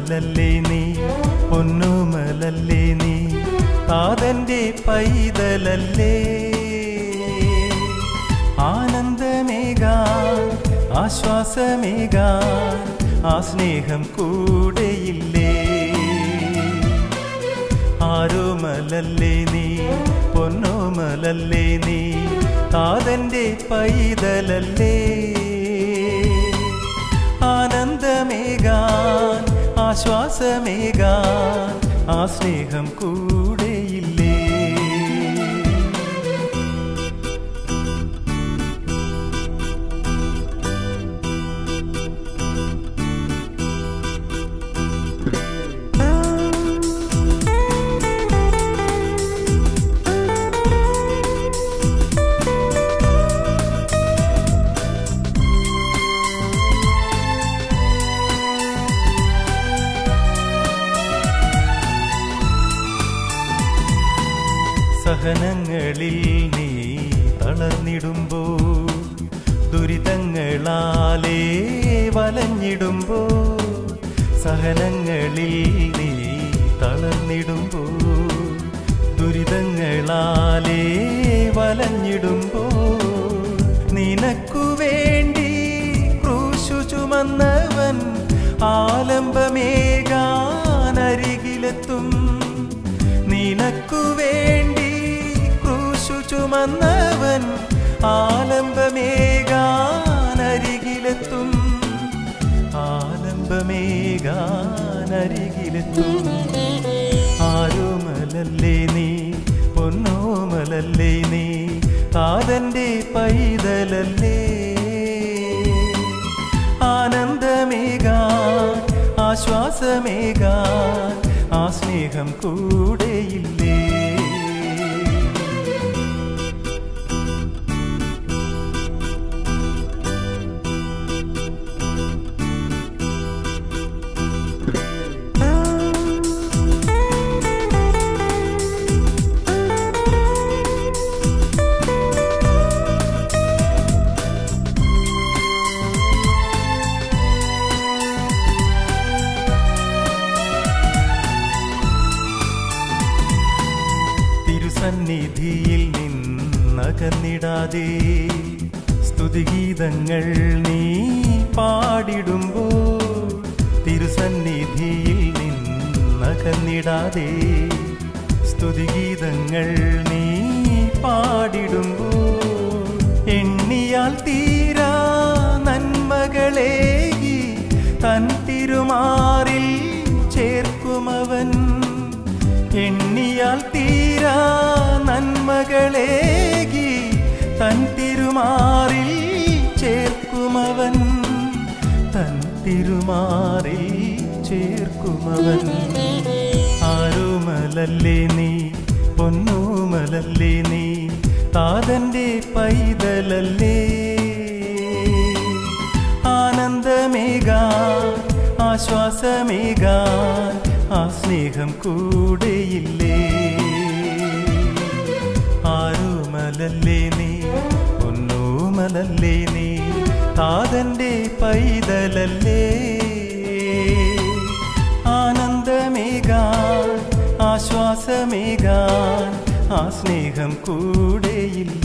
പൊന്നോമലല്ലേ നീ പൊന്നോമലല്ലേ നീ താതന്റെ പൈതലല്ലേ ആനന്ദമേകാൻ ആശ്വാസമേകാൻ ആ സ്നേഹം കൂടെയില്ലേ ആരോമലല്ലേ നീ പൊന്നോമലല്ലേ നീ താതന്റെ പൈതലല്ലേ ആനന്ദമേകാൻ ആശ്വാസമേകാൻ ആ സ്നേഹം കൂടെയില്ലേ സഹനങ്ങളിൽ നീ തളർന്നിടുമ്പോ ദുരിതങ്ങളാലേ വലഞ്ഞിടുമ്പോ സഹനങ്ങളിൽ നീ തളർന്നിടുമ്പോ ദുരിതങ്ങളാലേ വലഞ്ഞിടുമ്പോ നിനക്കു വേണ്ടി ക്രൂശു ചുമന്നവൻ ആലംബമേകാനരികിലെത്തും നിനക്കു വേണ്ടി ക്രൂശു ചുമന്നവൻ ആലംബമേകാനരികിലെത്തും ആലംബമേകാനരികിലെത്തും ആരോമലല്ലേ നീ പൊന്നോമലല്ലേ നീ താതന്റെ പൈതലല്ലേ ആനന്ദമേകാൻ ആശ്വാസമേകാൻ ആ സ്നേഹം കൂടെയില്ലേ തിരുസന്നിധിയിൽ നിന്നകന്നിടാതെ സ്തുതിഗീതങ്ങൾ നീ പാടിടുമ്പോൾ തിരുസന്നിധിയിൽ നിന്നകന്നിടാതെ സ്തുതിഗീതങ്ങൾ നീ പാടിടുമ്പോൾ എണ്ണിയാൽ തീരാ നന്മകളേകി തൻ തിരുമാറിൽ ചേർക്കുമവൻ എണ്ണിയാൽ തീരാ നന്മകളേകി തൻ തിരുമാറിൽ ചേർക്കുമവൻ തൻ തിരുമാറിൽ ചേർക്കുമവൻ ആരോമലല്ലേ നീ പൊന്നോമലല്ലേ നീ താതന്റെ പൈതലല്ലേ ആനന്ദമേകാൻ ആശ്വാസമേകാൻ ആ സ്നേഹം കൂടെയില്ലേ ആരോമലല്ലേ നീ പൊന്നോമലല്ലേ നീ താതന്റെ പൈതലല്ലേ ആനന്ദമേകാൻ ആശ്വാസമേകാൻ ആ സ്നേഹം കൂടെയില്ല